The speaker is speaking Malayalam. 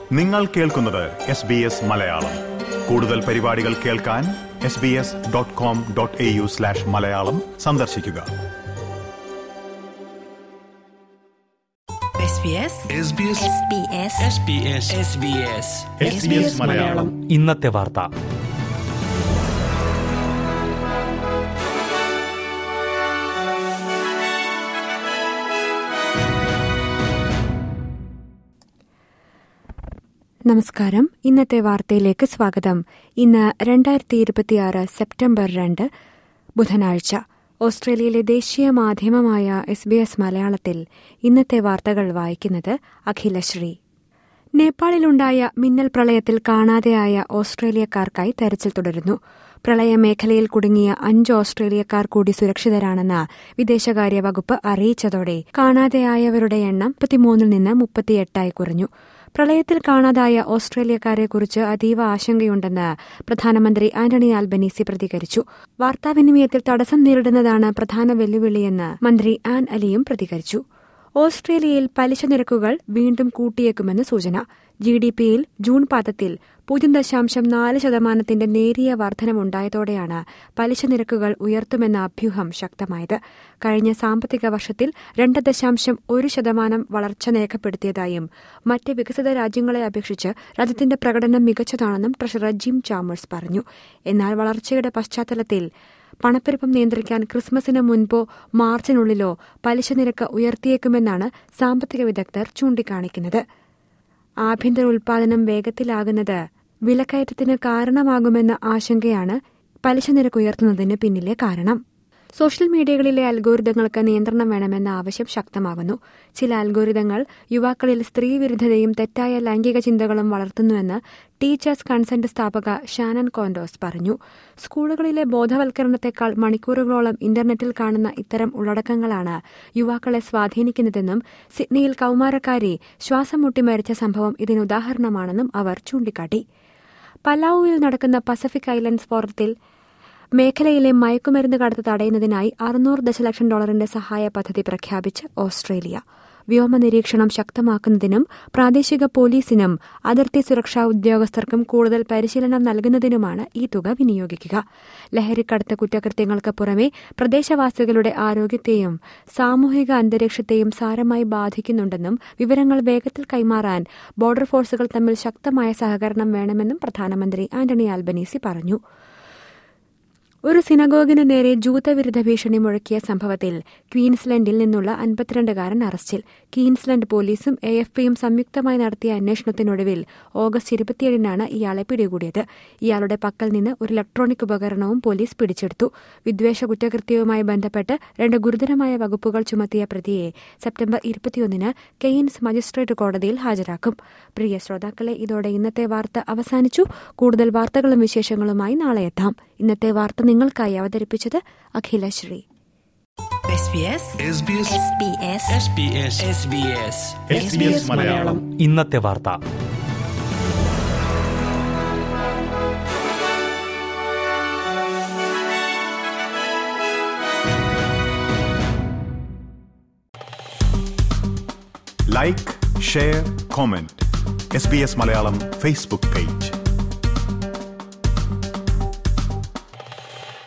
നിങ്ങൾ കേൾക്കുന്നത് എസ് ബി എസ് മലയാളം കൂടുതൽ പരിപാടികൾ കേൾക്കാൻ S B S dot com dot A U slash Malayalam സന്ദർശിക്കുക SBS SBS SBS SBS SBS SBS Malayalam ഇന്നത്തെ വാർത്ത നമസ്കാരം ഇന്നത്തെ വാർത്തയിലേക്ക് സ്വാഗതം ഇന്ന് രണ്ടായിരത്തി ഇരുപത്തിയാറ് സെപ്റ്റംബർ രണ്ട് ബുധനാഴ്ച ഓസ്ട്രേലിയയിലെ ദേശീയ മാധ്യമമായ എസ് ബി എസ് മലയാളത്തിൽ ഇന്നത്തെ വാർത്തകൾ വായിക്കുന്നത് അഖിലശ്രീ നേപ്പാളിലുണ്ടായ മിന്നൽ പ്രളയത്തിൽ കാണാതെയായ ഓസ്ട്രേലിയക്കാർക്കായി തെരച്ചിൽ തുടരുന്നു പ്രളയ മേഖലയിൽ കുടുങ്ങിയ അഞ്ച് ഓസ്ട്രേലിയക്കാർ കൂടി സുരക്ഷിതരാണെന്ന് വിദേശകാര്യ വകുപ്പ് അറിയിച്ചതോടെ കാണാതെയായവരുടെ എണ്ണം മുപ്പത്തിമൂന്നിൽ നിന്ന് മുപ്പത്തിയെട്ടായി കുറഞ്ഞു പ്രളയത്തിൽ കാണാതായ ഓസ്ട്രേലിയക്കാരെക്കുറിച്ച് അതീവ ആശങ്കയുണ്ടെന്ന് പ്രധാനമന്ത്രി ആന്റണി ആൽബനീസി പ്രതികരിച്ചു വാർത്താവിനിമയത്തിൽ തടസ്സം നേരിടുന്നതാണ് പ്രധാന വെല്ലുവിളിയെന്ന് മന്ത്രി ആൻ അലിയും പ്രതികരിച്ചു ഓസ്ട്രേലിയയിൽ പലിശ നിരക്കുകൾ വീണ്ടും കൂട്ടിയേക്കുമെന്ന് സൂചന ജി ഡി പിയിൽ ജൂൺ പാദത്തിൽ പൂജ്യം ദശാംശം നാല് ശതമാനത്തിന്റെ നേരിയ വർധനമുണ്ടായതോടെയാണ് പലിശ നിരക്കുകൾ ഉയർത്തുമെന്ന അഭ്യൂഹം ശക്തമായത് കഴിഞ്ഞ സാമ്പത്തിക വർഷത്തിൽ രണ്ട് ദശാംശം ഒരു ശതമാനം വളർച്ച രേഖപ്പെടുത്തിയതായും മറ്റ് വികസിത രാജ്യങ്ങളെ അപേക്ഷിച്ച് രാജ്യത്തിന്റെ പ്രകടനം മികച്ചതാണെന്നും ട്രഷറർ ജിം ചാമേഴ്സ് പറഞ്ഞു എന്നാൽ വളർച്ചയുടെ പശ്ചാത്തലത്തിൽ പണപ്പെരുപ്പം നിയന്ത്രിക്കാൻ ക്രിസ്മസിന് മുൻപോ മാർച്ചിനുള്ളിലോ പലിശ നിരക്ക് ഉയർത്തിയേക്കുമെന്നാണ് സാമ്പത്തിക വിദഗ്ധർ ചൂണ്ടിക്കാണിക്കുന്നത് ആഭ്യന്തര ഉൽപാദനം വേഗത്തിലാകുന്നത് വിലക്കയറ്റത്തിന് കാരണമാകുമെന്ന ആശങ്കയാണ് പലിശ നിരക്ക് ഉയർത്തുന്നതിന് പിന്നിലെ കാരണം സോഷ്യൽ മീഡിയകളിലെ അൽഗോരിതങ്ങൾക്ക് നിയന്ത്രണം വേണമെന്ന ആവശ്യം ശക്തമാകുന്നു ചില അൽഗോരിതങ്ങൾ യുവാക്കളിൽ സ്ത്രീവിരുദ്ധതയും തെറ്റായ ലൈംഗിക ചിന്തകളും വളർത്തുന്നുവെന്ന് ടീച്ചേഴ്സ് കൺസെന്റ് സ്ഥാപക ഷാനൻ കോൻഡോസ് പറഞ്ഞു സ്കൂളുകളിലെ ബോധവൽക്കരണത്തെക്കാൾ മണിക്കൂറുകളോളം ഇന്റർനെറ്റിൽ കാണുന്ന ഇത്തരം ഉള്ളടക്കങ്ങളാണ് യുവാക്കളെ സ്വാധീനിക്കുന്നതെന്നും സിഡ്നിയിൽ കൌമാരക്കാരി ശ്വാസം മുട്ടി മരിച്ച സംഭവം ഇതിനുദാഹരണമാണെന്നും അവർ ചൂണ്ടിക്കാട്ടി പലാവുവിൽ നടക്കുന്ന പസഫിക് ഐലൻഡ്സ് ഫോറത്തിൽ മേഖലയിലെ മയക്കുമരുന്ന് കടത്ത് തടയുന്നതിനായി അറുന്നൂറ് ദശലക്ഷം ഡോളറിന്റെ സഹായ പദ്ധതി പ്രഖ്യാപിച്ച് ഓസ്ട്രേലിയ വ്യോമ നിരീക്ഷണം ശക്തമാക്കുന്നതിനും പ്രാദേശിക പോലീസിനും അതിർത്തി സുരക്ഷാ ഉദ്യോഗസ്ഥർക്കും കൂടുതൽ പരിശീലനം നൽകുന്നതിനുമാണ് ഈ തുക വിനിയോഗിക്കുക ലഹരിക്കടത്ത് കുറ്റകൃത്യങ്ങൾക്ക് പുറമെ പ്രദേശവാസികളുടെ ആരോഗ്യത്തെയും സാമൂഹിക അന്തരീക്ഷത്തെയും സാരമായി ബാധിക്കുന്നുണ്ടെന്നും വിവരങ്ങൾ വേഗത്തിൽ കൈമാറാൻ ബോർഡർ ഫോഴ്സുകൾ തമ്മിൽ ശക്തമായ സഹകരണം വേണമെന്നും പ്രധാനമന്ത്രി ആന്റണി ആൽബനീസി പറഞ്ഞു ഒരു സിനഗോഗിന് നേരെ ജൂതവിരുദ്ധ ഭീഷണി മുഴക്കിയ സംഭവത്തിൽ ക്വീൻസ്ലൻഡിൽ നിന്നുള്ള അൻപത്തിരണ്ടുകാരൻ അറസ്റ്റിൽ ക്വീൻസ്ലൻഡ് പോലീസും എ എഫ് പിയും സംയുക്തമായി നടത്തിയ അന്വേഷണത്തിനൊടുവിൽ ഓഗസ്റ്റ് ഇരുപത്തിയേഴിനാണ് ഇയാളെ പിടികൂടിയത് ഇയാളുടെ പക്കൽ നിന്ന് ഒരു ഇലക്ട്രോണിക് ഉപകരണവും പോലീസ് പിടിച്ചെടുത്തു വിദ്വേഷ കുറ്റകൃത്യവുമായി ബന്ധപ്പെട്ട് രണ്ട് ഗുരുതരമായ വകുപ്പുകൾ ചുമത്തിയ പ്രതിയെ സെപ്റ്റംബർ ഇരുപത്തിയൊന്നിന് കെയ്ൻസ് മജിസ്ട്രേറ്റ് കോടതിയിൽ ഹാജരാക്കും പ്രിയ ശ്രോതാക്കളെ ഇതോടെ ഇന്നത്തെ വാർത്ത അവസാനിച്ചു കൂടുതൽ വാർത്തകളും വിശേഷങ്ങളുമായി നാളെ എത്താം ഇന്നത്തെ വാർത്ത നിങ്ങൾക്കായി അവതരിപ്പിച്ചത് Akhilasree SBS SBS SBS SBS SBS SBS Malayalam ഇന്നത്തെ വാർത്ത like share comment S B S Malayalam Facebook page